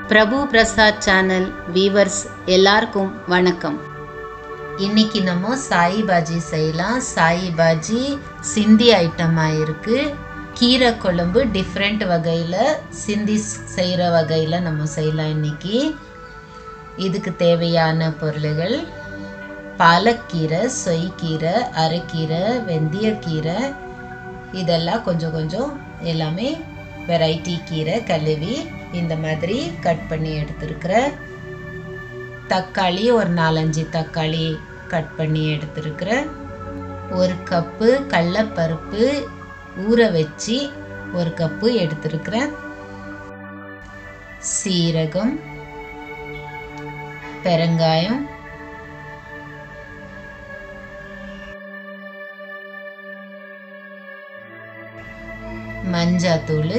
பிரபு Prasad channel viewers எல்லாருக்கும் வணக்கம் இன்னைக்கு நம்ம சாய் பாஜி செய்யலாம் சாய் பாஜி சிந்தி ஐட்டமாக இருக்குது கீரை குழம்பு டிஃப்ரெண்ட் வகையில் சிந்தி செய்கிற வகையில் நம்ம செய்யலாம் இன்னைக்கு இதுக்கு தேவையான பொருள்கள் பாலக்கீரை சொய்க்கீரை அரைக்கீரை வெந்தயக்கீரை இதெல்லாம் கொஞ்சம் கொஞ்சம் எல்லாமே வெரைட்டி கீரை கழுவி இந்த மாதிரி கட் பண்ணி எடுத்துருக்கிறேன் தக்காளி ஒரு நாலஞ்சு தக்காளி கட் பண்ணி எடுத்துருக்கிறேன் ஒரு கப்பு கடலப்பருப்பு ஊற வச்சு ஒரு கப்பு எடுத்துருக்கிறேன் சீரகம் பெருங்காயம் மஞ்சாத்தூள்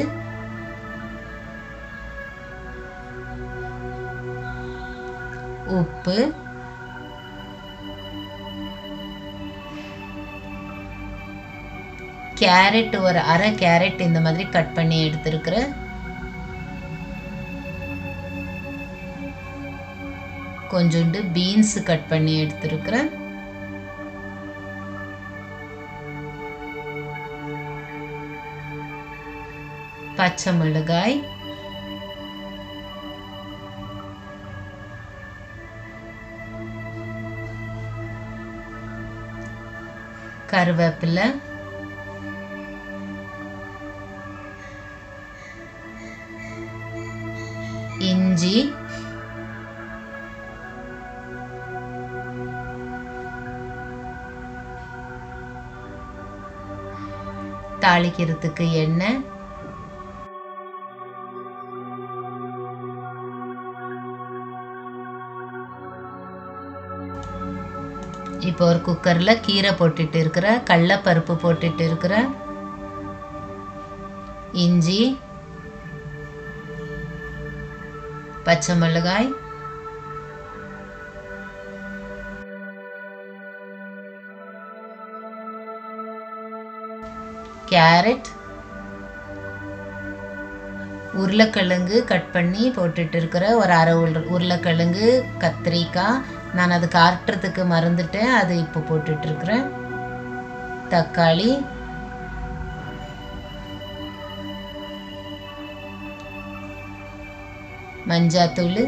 உப்பு கேரட் ஒரு அரை கேரட் இந்த மாதிரி கட் பண்ணி எடுத்துருக்குறேன் கொஞ்சோண்டு பீன்ஸ் கட் பண்ணி எடுத்துருக்குறேன் பச்சை மிளகாய் கருவேப்பிலை இஞ்சி தாளிக்கிறதுக்கு எண்ணெய் இப்போ ஒரு குக்கரில் கீரை போட்டுட்டு இருக்கிற கடலப்பருப்பு போட்டுட்டு இருக்கிற இஞ்சி பச்சை மிளகாய் கேரட் உருளைக்கிழங்கு கட் பண்ணி போட்டுட்டு இருக்கிற ஒரு அரை உருளை உருளைக்கிழங்கு கத்திரிக்காய் நான் அது காட்டுறதுக்கு மறந்துட்டேன் அது இப்போ போட்டுட்டு இருக்கிறேன் தக்காளி மஞ்சாத்தூள்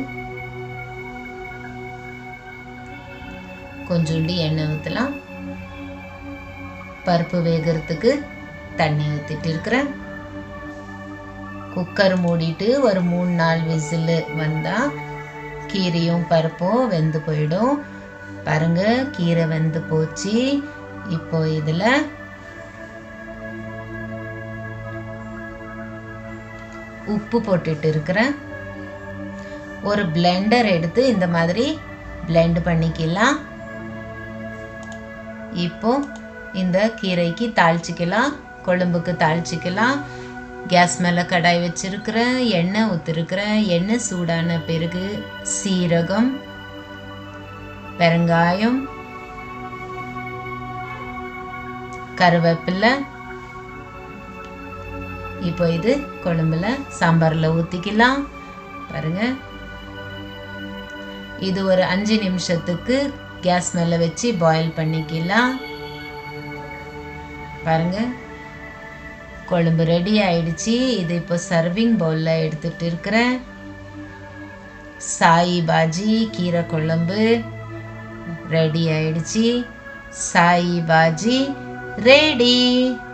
கொஞ்சோண்டு எண்ணெய் ஊற்றலாம் பருப்பு வேகிறதுக்கு தண்ணி ஊற்றிட்டு இருக்கிறேன் குக்கர் மூடிட்டு ஒரு மூணு நாலு விசில் வந்தால் கீரையும் பருப்பும் வெந்து போயிடும் பாருங்க கீரை வெந்து போச்சு இப்போ இதில் உப்பு போட்டுட்டு இருக்கிறேன் ஒரு பிளெண்டர் எடுத்து இந்த மாதிரி பிளெண்ட் பண்ணிக்கலாம் இப்போ இந்த கீரைக்கு தாளிச்சிக்கலாம் கொழும்புக்கு தாளிச்சிக்கலாம் கேஸ் மேலே கடாய் வச்சிருக்கிறேன் எண்ணெய் ஊற்றிருக்கிறேன் எண்ணெய் சூடான பிறகு சீரகம் பெருங்காயம் கருவேப்பிலை இப்போ இது குழம்புல சாம்பாரில் ஊற்றிக்கலாம் பாருங்க இது ஒரு அஞ்சு நிமிஷத்துக்கு கேஸ் மேலே வச்சு பாயில் பண்ணிக்கலாம் பாருங்க குழம்பு ரெடி ஆயிடுச்சு இது இப்போ சர்விங் பவுலில் எடுத்துட்டு இருக்கிறேன் சாய் பாஜி கீரை குழம்பு ரெடி ஆயிடுச்சு சாய் பாஜி ரெடி